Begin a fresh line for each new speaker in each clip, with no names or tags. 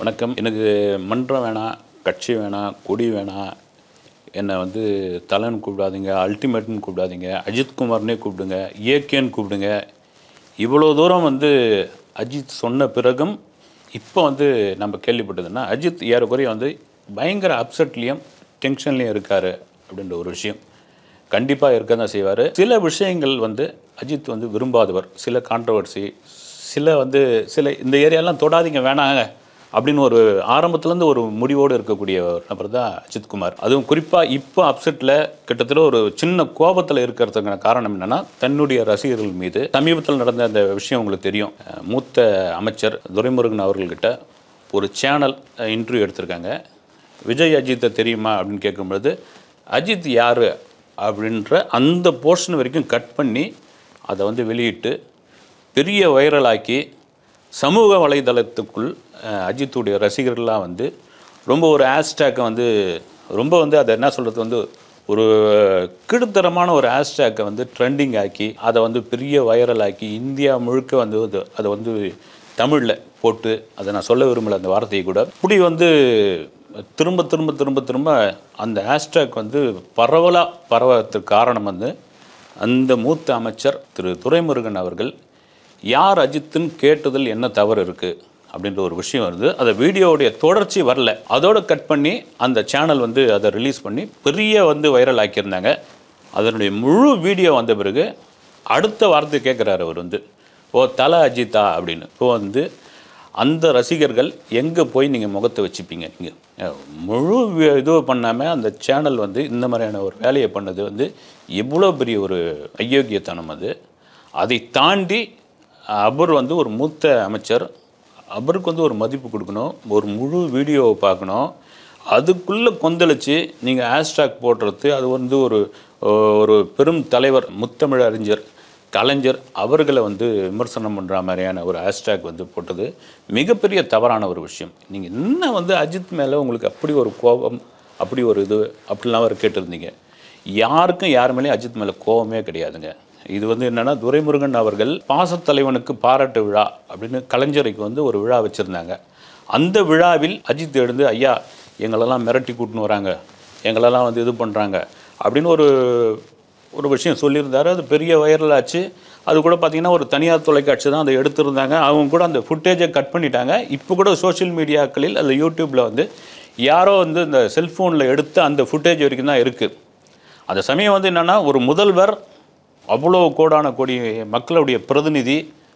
வணக்கம் எனக்கு மன்றம் வேணாம் கட்சி வேணாம் கொடி வேணாம் என்னை வந்து தலைன்னு கூப்பிடாதீங்க அல்டிமேட்னு கூப்பிடாதீங்க அஜித்குமார்னே கூப்பிடுங்க ஏகேன்னு கூப்பிடுங்க இவ்வளோ தூரம் வந்து அஜித் சொன்ன பிறகும் இப்போ வந்து நம்ம கேள்விப்பட்டதுன்னா அஜித் ஏறக்குறைய வந்து பயங்கர அப்செட்லேயும் டென்ஷன்லேயும் இருக்கார் அப்படின்ற ஒரு விஷயம் கண்டிப்பாக இருக்க தான் செய்வார் சில விஷயங்கள் வந்து அஜித் வந்து விரும்பாதவர் சில கான்ட்ரவர்சி சில வந்து சில இந்த ஏரியாலாம் தொடாதீங்க வேணாங்க அப்படின்னு ஒரு ஆரம்பத்துலேருந்து ஒரு முடிவோடு இருக்கக்கூடிய ஒரு நபர் தான் அஜித்குமார் அதுவும் குறிப்பாக இப்போ அப்செட்டில் கிட்டத்தட்ட ஒரு சின்ன கோபத்தில் இருக்கிறதுக்கான காரணம் என்னென்னா தன்னுடைய ரசிகர்கள் மீது சமீபத்தில் நடந்த அந்த விஷயம் உங்களுக்கு தெரியும் அஹ் மூத்த அமைச்சர் துரைமுருகன் அவர்கள்கிட்ட ஒரு சேனல் இன்டர்வியூ எடுத்திருக்காங்க விஜய் அஜித்தை தெரியுமா அப்படின்னு கேட்கும்பொழுது அஜித் யார் அப்படின்ற அந்த போர்ஷன் வரைக்கும் கட் பண்ணி அதை வந்து வெளியிட்டு பெரிய வைரலாக்கி சமூக வலைதளத்துக்குள் அஹ், அஜித்துடைய ரசிகர்கள்லாம் வந்து ரொம்ப ஒரு ஹேஷ்டேக்கை வந்து ரொம்ப வந்து அதை என்ன சொல்கிறது வந்து ஒரு கீழ்த்தரமான ஒரு ஹேஷ்டேக்கை வந்து ட்ரெண்டிங் ஆக்கி அதை வந்து பெரிய வைரல் ஆக்கி இந்தியா முழுக்க வந்து அது- அதை வந்து தமிழில் போட்டு அதை நான் சொல்ல விரும்பல அந்த வார்த்தையை கூட இப்படி வந்து திரும்ப திரும்ப திரும்ப திரும்ப அந்த ஹேஷ்டேக் வந்து பரவலாக பரவறதுக்கு காரணம் வந்து அந்த மூத்த அமைச்சர் திரு துரைமுருகன் அவர்கள் யார் அஜித்துன்னு கேட்டதில் என்ன தவறு இருக்குது அப்படின்ற ஒரு விஷயம் வருது அந்த வீடியோவுடைய தொடர்ச்சி வரல அதோட கட் பண்ணி அந்த சேனல் வந்து அதை ரிலீஸ் பண்ணி பெரிய வந்து வைரல் ஆக்கியிருந்தாங்க அதனுடைய முழு வீடியோ வந்த பிறகு அடுத்த வார்த்தை கேட்குறாரு அவர் வந்து ஓ தலை அஜித்தா அப்படின்னு இப்போ வந்து அந்த ரசிகர்கள் எங்கே போய் நீங்கள் முகத்தை வச்சுப்பீங்க நீங்கள் முழு வி- இது பண்ணாமல் அந்த சேனல் வந்து இந்த மாதிரியான ஒரு வேலையை பண்ணது வந்து எவ்வளோ பெரிய ஒரு அயோக்கியத்தனம் அது அதை தாண்டி அவர் வந்து ஒரு மூத்த அமைச்சர் அவருக்கு வந்து ஒரு மதிப்பு கொடுக்கணும் ஒரு முழு வீடியோவை பார்க்கணும் அதுக்குள்ளே கொந்தளிச்சு நீங்கள் ஹேஷ்டாக் போடுறது அது வந்து ஒரு ஒரு பெரும் தலைவர் முத்தமிழ் அறிஞர் கலைஞர் அவர்களை வந்து விமர்சனம் பண்ணுற மாதிரியான ஒரு ஹேஷ்டாக் வந்து போட்டது மிகப்பெரிய தவறான ஒரு விஷயம் நீங்கள் என்ன வந்து அஜித் மேலே உங்களுக்கு அப்படி ஒரு கோபம் அப்படி ஒரு இது அப்படிலாம் அவர் கேட்டிருந்தீங்க யாருக்கும் யார் மேலேயும் அஜித் மேலே கோபமே கிடையாதுங்க இது வந்து என்னென்னா துரைமுருகன் அவர்கள் பாசத்தலைவனுக்கு பாராட்டு விழா அப்படின்னு கலைஞருக்கு வந்து ஒரு விழா வச்சுருந்தாங்க அந்த விழாவில் அஜித் எழுந்து ஐயா எங்களெல்லாம் மிரட்டி கூட்டின்னு வராங்க எங்களெல்லாம் வந்து இது பண்ணுறாங்க அப்படின்னு ஒரு ஒரு விஷயம் சொல்லியிருந்தாரு அது பெரிய வைரல் ஆச்சு அது கூட பார்த்தீங்கன்னா ஒரு தனியார் தொலைக்காட்சி தான் அதை எடுத்திருந்தாங்க அவங்க கூட அந்த ஃபுட்டேஜை கட் பண்ணிட்டாங்க இப்போ கூட சோஷியல் மீடியாக்களில் அல்ல யூடியூப்பில் வந்து யாரோ வந்து இந்த செல்ஃபோனில் எடுத்த அந்த ஃபுட்டேஜ் வரைக்கும் தான் இருக்குது அந்த சமயம் வந்து என்னென்னா ஒரு முதல்வர் அவ்வளோ கோடான கோடி மக்களுடைய பிரதிநிதி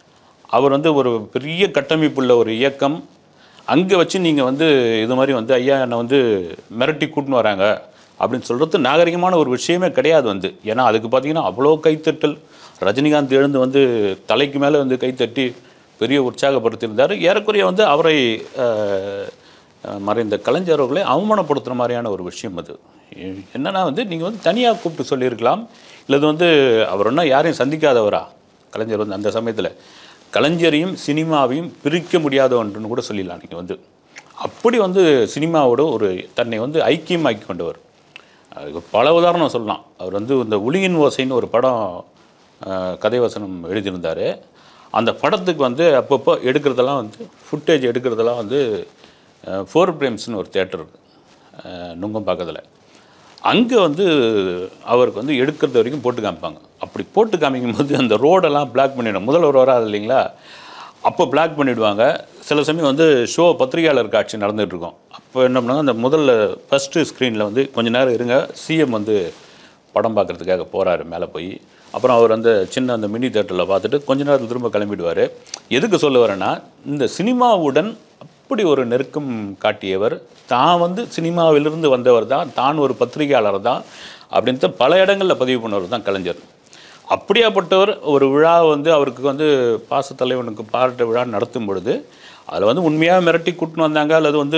அவர் வந்து ஒரு பெரிய கட்டமைப்புள்ள ஒரு இயக்கம் அங்கே வச்சு நீங்கள் வந்து இது மாதிரி வந்து ஐயா என்னை வந்து மிரட்டி கூட்டின்னு வராங்க அப்படின்னு சொல்கிறது நாகரிகமான ஒரு விஷயமே கிடையாது வந்து ஏன்னா அதுக்கு பார்த்தீங்கன்னா அவ்வளோ கைத்தட்டல் ரஜினிகாந்த் எழுந்து வந்து தலைக்கு மேலே வந்து கைத்தட்டி பெரிய உற்சாகப்படுத்தியிருந்தார் ஏறக்குறைய வந்து அவரை அஹ், அஹ், மறைந்த கலைஞர் அவர்களை அவமானப்படுத்துகிற மாதிரியான ஒரு விஷயம் அது எ- என்னன்னா வந்து நீங்கள் வந்து தனியாக கூப்பிட்டு சொல்லியிருக்கலாம் இல்லை இது வந்து அவர் ஒன்றும் யாரையும் சந்திக்காதவரா கலைஞர் வந்து அந்த சமயத்தில் கலைஞரையும் சினிமாவையும் பிரிக்க முடியாத ஒன்றுன்னு கூட சொல்லிடலாம் நீங்கள் வந்து அப்படி வந்து சினிமாவோட ஒரு தன்னை வந்து ஐக்கியமாக்கி கொண்டவர் அதுக்கு பல உதாரணம் சொல்லலாம் அவர் வந்து இந்த உளியின் ஓசைன்னு ஒரு படம் அஹ், கதை வசனம் எழுதியிருந்தார் அந்த படத்துக்கு வந்து அப்பப்போ எடுக்கிறதெல்லாம் வந்து ஃபுட்டேஜ் எடுக்கிறதெல்லாம் வந்து ஃபோர் பிரேம்ஸ்னு ஒரு தேட்டர் இருக்குது நுங்கம்பாக்கத்தில் அங்கே வந்து அவருக்கு வந்து எடுக்கிறது வரைக்கும் போட்டு காமிப்பாங்க அப்படி போட்டு காமிக்கும் போது அந்த ரோடெல்லாம் பிளாக் பண்ணிடும் முதல்வர் வராது இல்லைங்களா அப்போ பிளாக் பண்ணிவிடுவாங்க சில சமயம் வந்து ஷோ பத்திரிகையாளர் காட்சி நடந்துகிட்டு இருக்கும் அப்போ என்ன பண்ணுவாங்க அந்த முதல்ல ஃபஸ்ட்டு ஸ்க்ரீனில் வந்து கொஞ்ச நேரம் இருங்க சிஎம் வந்து படம் பார்க்குறதுக்காக போகிறாரு மேலே போய் அப்புறம் அவர் அந்த சின்ன அந்த மினி தேட்டரில் பார்த்துட்டு கொஞ்ச நேரத்தில் திரும்ப கிளம்பிடுவார் எதுக்கு சொல்ல வரேன்னா இந்த சினிமாவுடன் அப்படி ஒரு நெருக்கம் காட்டியவர் தான் வந்து சினிமாவிலிருந்து வந்தவர் தான் தான் ஒரு பத்திரிகையாளர் தான் அப்படின்ட்டு பல இடங்களில் பதிவு பண்ணவர் தான் கலைஞர் அப்படியாப்பட்டவர் ஒரு விழா வந்து அவருக்கு வந்து பாசத்தலைவனுக்கு பாராட்டு விழா நடத்தும் பொழுது அதில் வந்து உண்மையாக மிரட்டி கூட்டின்னு வந்தாங்க அல்லது வந்து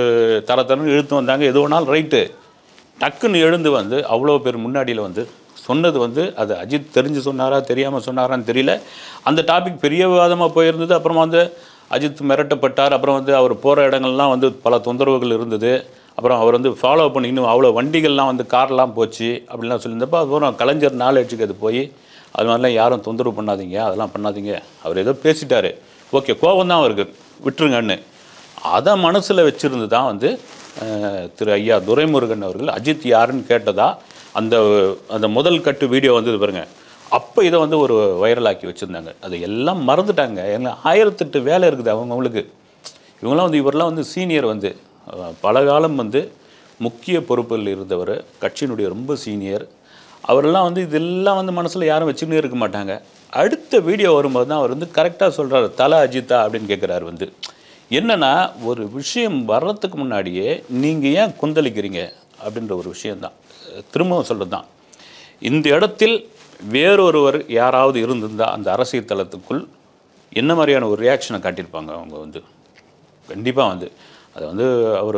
தர தரன்னு இழுத்து வந்தாங்க எது வேணாலும் ரைட்டு டக்குன்னு எழுந்து வந்து அவ்வளோ பேர் முன்னாடியில் வந்து சொன்னது வந்து அது அஜித் தெரிஞ்சு சொன்னாரா தெரியாமல் சொன்னாரான்னு தெரியல அந்த டாபிக் பெரிய விவாதமாக போயிருந்தது அப்புறமா வந்து அஜித் மிரட்டப்பட்டார் அப்புறம் வந்து அவர் போகிற இடங்கள்லாம் வந்து பல தொந்தரவுகள் இருந்தது அப்புறம் அவர் வந்து ஃபாலோ பண்ணி இன்னும் அவ்வளோ வண்டிகள்லாம் வந்து கார்லாம் போச்சு அப்படிலாம் சொல்லியிருந்தப்போ அப்புறம் கலைஞர் நாலேஜுக்கு அது போய் அது மாதிரிலாம் யாரும் தொந்தரவு பண்ணாதீங்க அதெல்லாம் பண்ணாதீங்க அவர் ஏதோ பேசிட்டாரு ஓகே கோபம் தான் அவருக்கு விட்டுருங்கன்னு அதை மனசில் வச்சிருந்து தான் வந்து அஹ், திரு ஐயா துரைமுருகன் அவர்கள் அஜித் யாருன்னு கேட்டதா அந்த அந்த முதல் கட்டு வீடியோ வந்தது பாருங்க அப்போ இதை வந்து ஒரு வைரலாக்கி வச்சுருந்தாங்க அதை எல்லாம் மறந்துட்டாங்க ஏன்னா ஆயிரத்தெட்டு வேலை இருக்குது அவங்கவுங்களுக்கு இவங்களாம் வந்து இவரெல்லாம் வந்து சீனியர் வந்து அஹ், பல காலம் வந்து முக்கிய பொறுப்பில் இருந்தவர் கட்சியினுடைய ரொம்ப சீனியர் அவரெல்லாம் வந்து இதெல்லாம் வந்து மனசில் யாரும் வச்சுக்கிட்டே இருக்க மாட்டாங்க அடுத்த வீடியோ வரும்போது தான் அவர் வந்து கரெக்டாக சொல்கிறாரு தலை அஜித்தா அப்படின்னு கேட்குறாரு வந்து என்னன்னா ஒரு விஷயம் வர்றதுக்கு முன்னாடியே நீங்கள் ஏன் கொந்தளிக்கிறீங்க அப்படின்ற ஒரு விஷயம்தான் திரும்பவும் சொல்கிறது தான் இந்த இடத்தில் வேறொருவர் யாராவது இருந்திருந்தால் அந்த அரசியல் தளத்துக்குள் என்ன மாதிரியான ஒரு ரியாக்ஷனை காட்டியிருப்பாங்க அவங்க வந்து கண்டிப்பாக வந்து அதை வந்து அவர்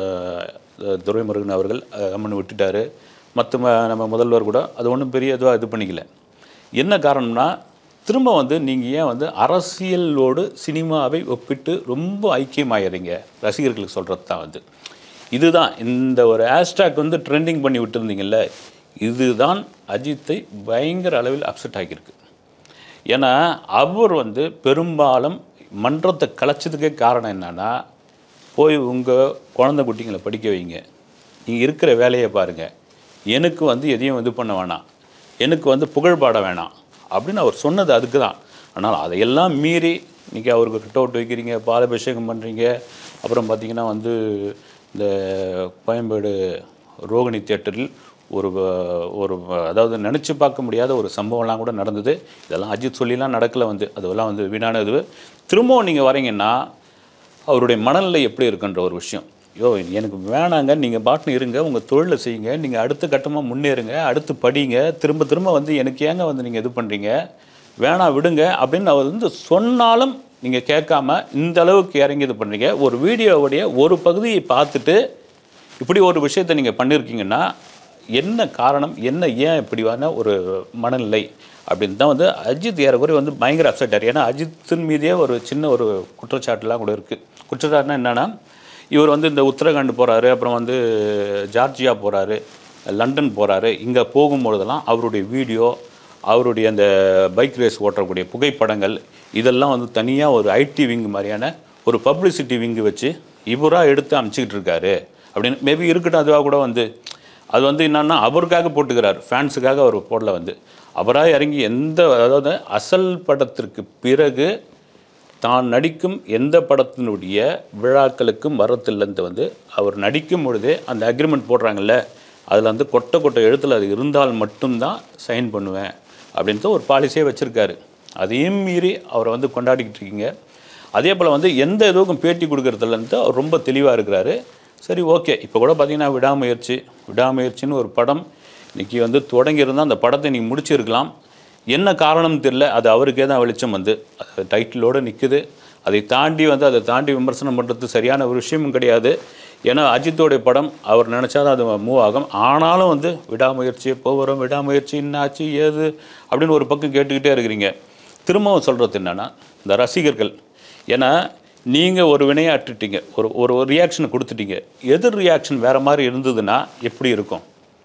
துரைமுருகன் அவர்கள் அம்மன் விட்டுட்டாரு மற்ற ம- நம்ம முதல்வர் கூட அது ஒன்றும் பெரிய இதுவாக இது பண்ணிக்கல என்ன காரணம்னா திரும்ப வந்து நீங்கள் ஏன் வந்து அரசியலோடு சினிமாவை ஒப்பிட்டு ரொம்ப ஐக்கியமாயிடுறீங்க ரசிகர்களுக்கு சொல்கிறது தான் வந்து இதுதான் இந்த ஒரு ஹேஷ்டேக் வந்து ட்ரெண்டிங் பண்ணி விட்டுருந்தீங்கல்ல இதுதான் அஜித்தை பயங்கர அளவில் அப்செட் ஆகியிருக்கு ஏன்னா அவர் வந்து பெரும்பாலும் மன்றத்தை கலைச்சதுக்கே காரணம் என்னன்னா போய் உங்கள் குழந்தை குட்டிங்களை படிக்க வைங்க நீங்கள் இருக்கிற வேலையை பாருங்கள் எனக்கு வந்து எதையும் இது பண்ண வேணாம் எனக்கு வந்து புகழ் பாட வேணாம் அப்படின்னு அவர் சொன்னது அதுக்கு தான் ஆனால் அதையெல்லாம் மீறி இன்றைக்கி அவருக்கு கிட்ட அவுட் வைக்கிறீங்க பாலாபிஷேகம் பண்ணுறீங்க அப்புறம் பார்த்தீங்கன்னா வந்து இந்த கோயம்பேடு ரோகிணி தியேட்டரில் ஒரு வ- ஒரு வ- அதாவது நினச்சி பார்க்க முடியாத ஒரு சம்பவம்லாம் கூட நடந்தது இதெல்லாம் அஜித் சொல்லிலாம் நடக்கலை வந்து அதெல்லாம் வந்து வீணான இது திரும்பவும் நீங்கள் வரீங்கன்னா அவருடைய மனநிலை எப்படி இருக்குன்ற ஒரு விஷயம் யோ எனக்கு வேணாங்க நீங்கள் பாட்டுன்னு இருங்க உங்கள் தொழிலை செய்யுங்க நீங்கள் அடுத்த கட்டமாக முன்னேறுங்க அடுத்து படிங்க திரும்ப திரும்ப வந்து எனக்கு ஏங்க வந்து நீங்கள் இது பண்ணுறீங்க வேணாம் விடுங்க அப்படின்னு அவர் வந்து சொன்னாலும் நீங்கள் கேட்காம இந்த அளவுக்கு இறங்கி இது பண்ணுறீங்க ஒரு வீடியோவுடைய ஒரு பகுதியை பார்த்துட்டு இப்படி ஒரு விஷயத்தை நீங்கள் பண்ணியிருக்கீங்கன்னா என்ன காரணம் என்ன ஏன் இப்படியான ஒரு மனநிலை அப்படின்னு தான் வந்து அஜித் ஏறக்குறைய வந்து பயங்கர அப்செட் ஆர் ஏன்னா அஜித்தின் மீதே ஒரு சின்ன ஒரு குற்றச்சாட்டுலாம் கூட இருக்குது குற்றச்சாட்டுனா என்னென்னா இவர் வந்து இந்த உத்தரகாண்ட் போகிறாரு அப்புறம் வந்து ஜார்ஜியா போகிறாரு லண்டன் போகிறாரு இங்கே போகும்பொழுதெல்லாம் அவருடைய வீடியோ அவருடைய அந்த பைக் ரேஸ் ஓட்டக்கூடிய புகைப்படங்கள் இதெல்லாம் வந்து தனியாக ஒரு ஐடி விங் மாதிரியான ஒரு பப்ளிசிட்டி விங்கு வச்சு இவராக எடுத்து அமைச்சிக்கிட்டு இருக்காரு அப்படின்னு மேபி இருக்கட்டும் அதுவாக கூட வந்து அது வந்து என்னன்னா அவருக்காக போட்டுக்கிறார் ஃபேன்ஸுக்காக அவர் போடல வந்து அவராக இறங்கி எந்த அதாவது அசல் படத்திற்கு பிறகு தான் நடிக்கும் எந்த படத்தினுடைய விழாக்களுக்கும் வரத்தில்லைன்ட்டு வந்து அவர் நடிக்கும் பொழுதே அந்த அக்ரிமெண்ட் போடுறாங்கல்ல அதில் வந்து கொட்டை கொட்டை எழுத்தில் அது இருந்தால் மட்டும்தான் சைன் பண்ணுவேன் அப்படின்ட்டு ஒரு பாலிசியே வச்சுருக்காரு அதையும் மீறி அவரை வந்து கொண்டாடிக்கிட்டு இருக்கீங்க அதே போல் வந்து எந்த இதுவுக்கும் பேட்டி கொடுக்கறதுலன்ட்டு அவர் ரொம்ப தெளிவாக இருக்கிறாரு சரி ஓகே இப்போ கூட பார்த்தீங்கன்னா விடாமுயற்சி விடாமுயற்சின்னு ஒரு படம் இன்றைக்கி வந்து தொடங்கியிருந்தால் அந்த படத்தை நீ முடிச்சிருக்கலாம் என்ன காரணம் தெரியல அது அவருக்கே தான் வெளிச்சம் வந்து அது டைட்டிலோடு நிற்குது அதை தாண்டி வந்து அதை தாண்டி விமர்சனம் பண்ணுறது சரியான ஒரு விஷயமும் கிடையாது ஏன்னா அஜித்தோடைய படம் அவர் நினச்சாதான் அது மூவ் ஆகும் ஆனாலும் வந்து விடாமுயற்சி போகிறோம் விடாமுயற்சி என்னாச்சு ஏது அப்படின்னு ஒரு பக்கம் கேட்டுக்கிட்டே இருக்கிறீங்க திரும்பவும் சொல்கிறது என்னென்னா இந்த ரசிகர்கள் ஏன்னா நீங்கள் ஒரு வினையாற்றிட்டீங்க ஒரு ஒரு ரியாக்ஷனை கொடுத்துட்டீங்க எதிர் ரியாக்ஷன் வேறு மாதிரி இருந்ததுன்னா எப்படி இருக்கும்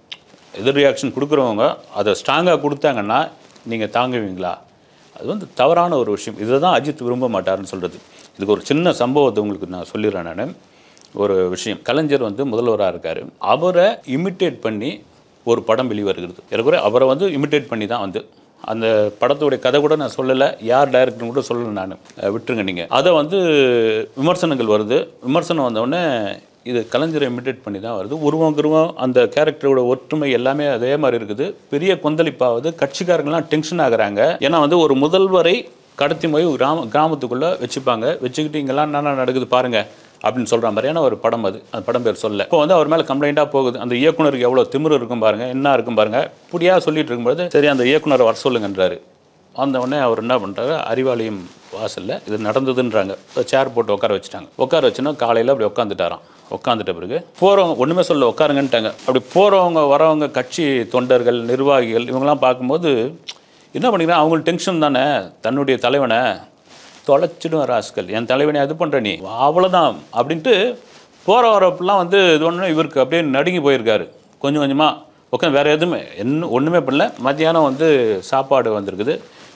எதிர் ரியாக்ஷன் கொடுக்குறவங்க அதை ஸ்ட்ராங்காக கொடுத்தாங்கன்னா நீங்கள் தாங்குவீங்களா அது வந்து தவறான ஒரு விஷயம் இதை தான் அஜித் விரும்ப மாட்டாருன்னு சொல்கிறது இதுக்கு ஒரு சின்ன சம்பவத்தை உங்களுக்கு நான் சொல்லிடுறேன் நான் ஒரு விஷயம் கலைஞர் வந்து முதல்வராக இருக்கார் அவரை இமிட்டேட் பண்ணி ஒரு படம் வெளிவருகிறது ஏறக்குறைய அவரை வந்து இமிட்டேட் பண்ணி தான் வந்து அந்த படத்துடைய கதை கூட நான் சொல்லலை யார் டைரக்டர்னு கூட சொல்லலை நான் அஹ் விட்டுருங்க நீங்கள் அதை வந்து விமர்சனங்கள் வருது விமர்சனம் வந்தவுடனே இது கலைஞரை இமிட்டேட் பண்ணி தான் வருது உருவம் குருவம் அந்த கேரக்டரோட ஒற்றுமை எல்லாமே அதே மாதிரி இருக்குது பெரிய கொந்தளிப்பாவது கட்சிக்காரங்களாம் டென்ஷன் ஆகுறாங்க ஏன்னா வந்து ஒரு முதல்வரை கடத்தி போய் கிராம கிராமத்துக்குள்ளே வச்சுப்பாங்க வச்சுக்கிட்டு இங்கெல்லாம் என்னென்ன நடக்குது பாருங்க அப்படின்னு சொல்கிற மாதிரியான ஒரு படம் அது அந்த படம் பேர் சொல்ல இப்போ வந்து அவர் மேலே கம்ப்ளைண்ட்டாக போகுது அந்த இயக்குனருக்கு எவ்வளோ திமிரு இருக்கும் பாருங்க என்ன இருக்கும் பாருங்க இப்படியா சொல்லிட்டு இருக்கும்போது சரி அந்த இயக்குனரை வர சொல்லுங்கன்றாரு அந்த உடனே அவர் என்ன பண்ணுறாரு அறிவாலயம் வாசலில் இது நடந்ததுன்றாங்க சேர் போட்டு உட்கார வச்சுட்டாங்க உட்கார வச்சுன்னா காலையில் அப்படி உட்காந்துட்டாராம் உட்காந்துட்ட பிறகு போகிறவங்க ஒன்றுமே சொல்ல உட்காருங்கன்ட்டாங்க அப்படி போகிறவங்க வரவங்க கட்சி தொண்டர்கள் நிர்வாகிகள் இவங்கெல்லாம் பார்க்கும்போது என்ன பண்ணிக்கிறேன் அவங்களுக்கு டென்ஷன் தானே தன்னுடைய தலைவனை தொலைச்சிடும் ராஸ்கல் என் தலைவனை அது பண்ணுற நீ அவ்வளோதான் அப்படின்ட்டு போகிற வரப்பெல்லாம் வந்து இது ஒன்று இவருக்கு அப்படியே நடுங்கி போயிருக்காரு கொஞ்சம் கொஞ்சமாக உட்காந்து வேறு எதுவுமே என்ன ஒன்றுமே பண்ணல மத்தியானம் வந்து சாப்பாடு வந்திருக்குது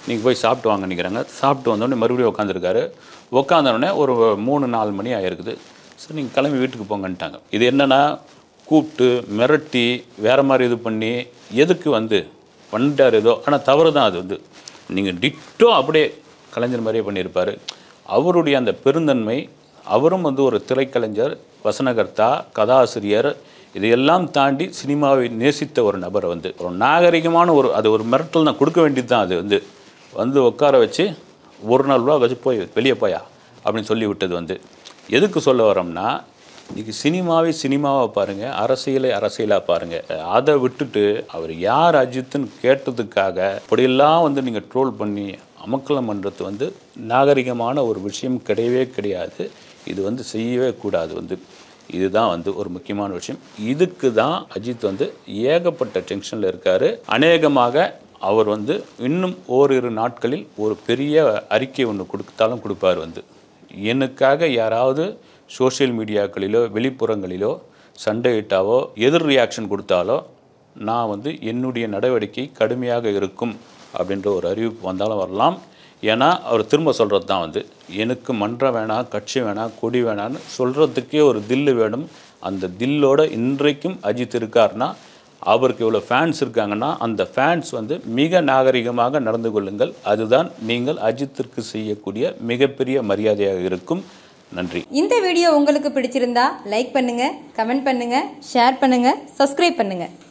நீங்கள் போய் சாப்பிட்டு வாங்க நிற்கிறாங்க சாப்பிட்டு வந்தோடனே மறுபடியும் உட்காந்துருக்காரு உட்காந்தோடனே ஒரு மூணு நாலு மணி ஆயிருக்குது சரி நீங்கள் கிளம்பி வீட்டுக்கு போங்கன்ட்டாங்க இது என்னென்னா கூப்பிட்டு மிரட்டி வேறு மாதிரி இது பண்ணி எதுக்கு வந்து பண்ணிட்டார் ஏதோ ஆனால் தவறு தான் அது வந்து நீங்கள் டிட்டோ அப்படியே கலைஞர் மாதிரியே பண்ணியிருப்பார் அவருடைய அந்த பெருந்தன்மை அவரும் வந்து ஒரு திரைக்கலைஞர் வசனகர்த்தா கதாசிரியர் இதையெல்லாம் தாண்டி சினிமாவை நேசித்த ஒரு நபரை வந்து ஒரு நாகரிகமான ஒரு அது ஒரு மிரட்டல் தான் கொடுக்க வேண்டியது தான் அது வந்து வந்து உட்கார வச்சு ஒரு நாள் ரூபா வச்சு போய் வெளியே போயா அப்படின்னு சொல்லி விட்டது வந்து எதுக்கு சொல்ல வரோம்னா இன்னைக்கு சினிமாவை சினிமாவை பாருங்கள் அரசியலை அரசியலாக பாருங்கள் அதை விட்டுட்டு அவர் யார் அஜித்துன்னு கேட்டதுக்காக இப்படியெல்லாம் வந்து நீங்கள் ட்ரோல் பண்ணி அமக்கலம் பண்ணுறது வந்து நாகரிகமான ஒரு விஷயம் கிடையவே கிடையாது இது வந்து செய்யவே கூடாது வந்து இதுதான் வந்து ஒரு முக்கியமான விஷயம் இதுக்கு தான் அஜித் வந்து ஏகப்பட்ட டென்ஷனில் இருக்கார் அநேகமாக அவர் வந்து இன்னும் ஓரிரு நாட்களில் ஒரு பெரிய அறிக்கை ஒன்று கொடுத்தாலும் கொடுப்பார் வந்து எனக்காக யாராவது சோஷியல் மீடியாக்களிலோ வெளிப்புறங்களிலோ சண்டையிட்டாவோ எதிர் ரியாக்ஷன் கொடுத்தாலோ நான் வந்து என்னுடைய நடவடிக்கை கடுமையாக இருக்கும் அப்படின்ற ஒரு அறிவிப்பு வந்தாலும் வரலாம் ஏன்னா அவர் திரும்ப சொல்கிறது தான் வந்து எனக்கு மன்றம் வேணாம் கட்சி வேணாம் கொடி வேணான்னு சொல்கிறதுக்கே ஒரு தில்லு வேணும் அந்த தில்லோட இன்றைக்கும் அஜித் இருக்காருன்னா அவருக்கு இவ்வளோ ஃபேன்ஸ் இருக்காங்கன்னா அந்த ஃபேன்ஸ் வந்து மிக நாகரிகமாக நடந்து கொள்ளுங்கள் அதுதான் நீங்கள் அஜித்திற்கு செய்யக்கூடிய மிகப்பெரிய மரியாதையாக இருக்கும் நன்றி
இந்த வீடியோ உங்களுக்கு பிடிச்சிருந்தா லைக் பண்ணுங்க கமெண்ட் பண்ணுங்க ஷேர் பண்ணுங்க சப்ஸ்கிரைப் பண்ணுங்க